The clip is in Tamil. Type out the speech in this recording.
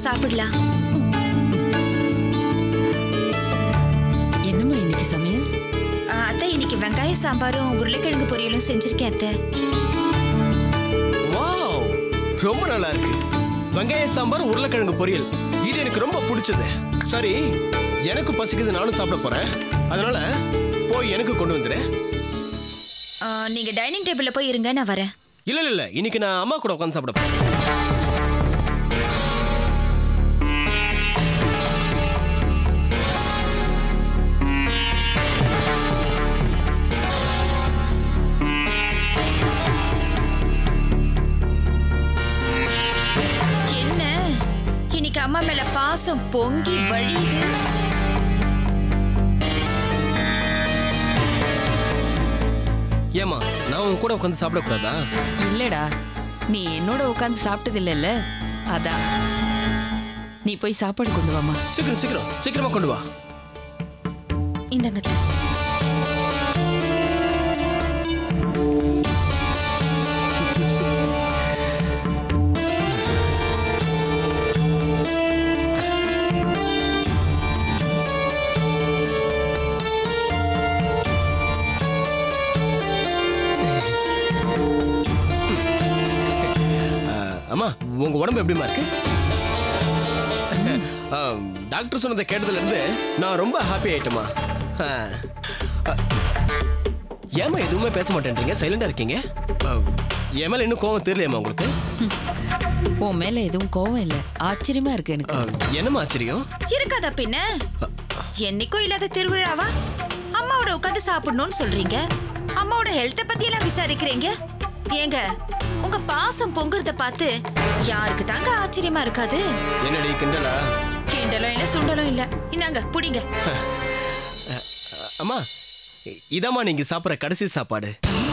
சாப்பிடலாம் என்னம்மா இன்னைக்கு சமையல் ஆ, அத்தை இன்னைக்கு வெங்காய சாம்பாரும் உருளைக்கிழங்கு பொரியலும் செஞ்சிருக்கேன் அத்தை வாவ் ரொம்ப நல்லா இருக்கு வெங்காய சாம்பார் உருளைக்கிழங்கு பொரியல் இது எனக்கு ரொம்ப பிடிச்சது சரி எனக்கு பசிக்குது நானும் சாப்பிட போறேன் அதனால போய் எனக்கு கொண்டு வந்துடு ஆ, நீங்க டைனிங் டேபிள்ல போய் இருங்க நான் வரேன் இல்ல இல்ல இல்ல இன்னைக்கு நான் அம்மா கூட உட்காந்து சாப்பிட போறேன் என்ன இன்னைக்கு அம்மா மேல பாசம் பொங்கி வழியுது ஏமா நான் உன் கூட உட்காந்து சாப்பிடக்கூடாதா இல்லடா நீ என்னோட உட்காந்து சாப்பிட்டது இல்லைல்ல அதான் நீ போய் சாப்பாடு கொண்டு வாமா சீக்கிரம் சீக்கிரம் சீக்கிரமா கொண்டு வா இந்தங்க அத்தை. அஹ், அம்மா உங்க உடம்பு எப்படிமா இருக்கு அஹ், டாக்டர் சொன்னதை கேட்டதுல இருந்து நான் ரொம்ப ஹாப்பி ஆயிட்டேமா அஹ், அஹ், ஏம்மா எதுவுமே பேச மாட்டேன்றீங்க சைலண்டா இருக்கீங்க அஹ், என் மேல இன்னும் கோவம் தெரியலையாம்மா உங்களுக்கு உன் மேல எதுவும் கோவம் இல்ல ஆச்சரியமா இருக்கு எனக்கு அஹ், என்னம்மா ஆச்சரியம் இருக்காதா பின்ன என்னைக்கும் இல்லாத திருவிழாவா அம்மாவோட உட்காந்து சாப்பிடணும்னு சொல்றீங்க அம்மாவோட ஹெல்த்த பத்தி எல்லாம் விசாரிக்கிறீங்க ஏங்க உங்க பாசம் பொங்குறத பார்த்து யாருக்கு தாங்க ஆச்சரியமா இருக்காது என்னடி கிண்டலா கிண்டலும் இல்ல சுண்டலும் இல்ல இந்தாங்க புடிங்க அஹ், அம்மா இ- இதாம்மா நீங்க சாப்பிட்ற கடைசி சாப்பாடு